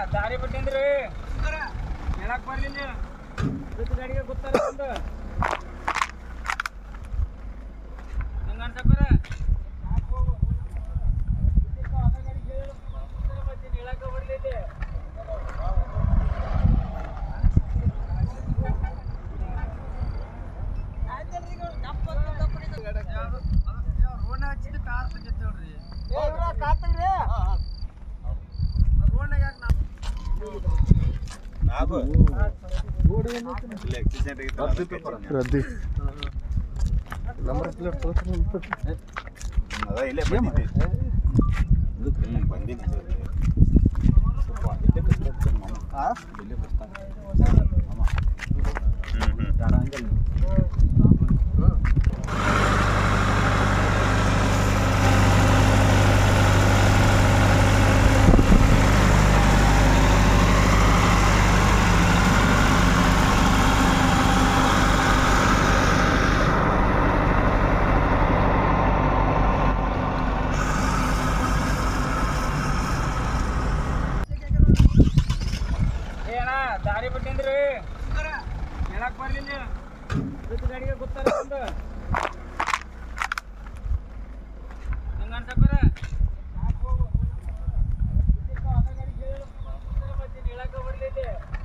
ದಾರಿ ಬಿಟ್ಟಿಂದ್ರಿ ಹೇಳಕ್ ಬರ್ಲಿಲ್ಲ ಇದಕ್ಕೆ ಗಾಡಿಗೆ ಗೊತ್ತಾರ ಒಂದು ಹೆಂಗ ಅನ್ಸಕ್ಕಾರ ಹೇಳಕ್ ಬರ್ಲಿಲ್ಲ ರೋಣ ಹಚ್ಚಿದ ಕಾರ್ ತೆಗಿತ್ ಹೇಳ್ರಿ ರೋಣಾಗ ಯಾಕೆ ನಾವು ನಾವು ಇಲ್ಲಿ accident ಆಗಿತ್ತಲ್ಲ, ಅದಕ್ಕೆ ಹಚ್ಚಿದ್ನ. ರದ್ದಿ ನಂಬರ್ ಪ್ಲೇಟ್ ಅದ ಇಲ್ಲೇ ಬಂದಿದ್ದೆ ಹ್ಮ್, ಬಂದಿದ್ದೆ ಹ್ಮ್ ಹ್ಮ್ ಏ ಅಣ್ಣ ದಾರಿ ಬಿಟ್ಟಿಂದ್ರಿ ಹೇಳಕ್ ಬರ್ಲಿಲ್ಲ ಇದಕ್ಕೆ ಗಾಡಿಗೆ ಗೊತ್ತಾರ ಒಂದು ಹೆಂಗ ಅನ್ಸಕ್ಕಾರ ಹೇಳಕ್ ಬರ್ಲಿಲ್ಲ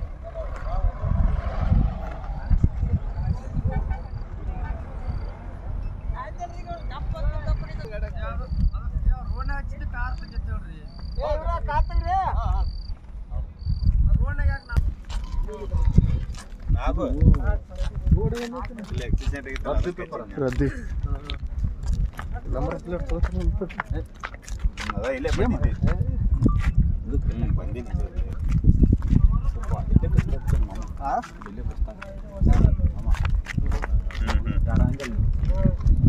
ರೋಣ ಹಚ್ಚಿದ ಕಾರ್ ತೆಗಿತ್ ಹೇಳ್ರಿ ರೋಣಾಗ ಯಾಕೆ ನಾವು ಇಲ್ಲಿ accident ಆಗಿತ್ತಲ್ಲ, ಅದಕ್ಕೆ ಹಚ್ಚಿದ್ನ. ರದ್ದಿ ನಂಬರ್ ಪ್ಲೇಟ್ ಅದ ಇಲ್ಲೇ ಬಂದಿದ್ದೆ ಹ್ಮ್, ಬಂದಿದ್ದೆ ಹ್ಮ್ ಹ್ಮ್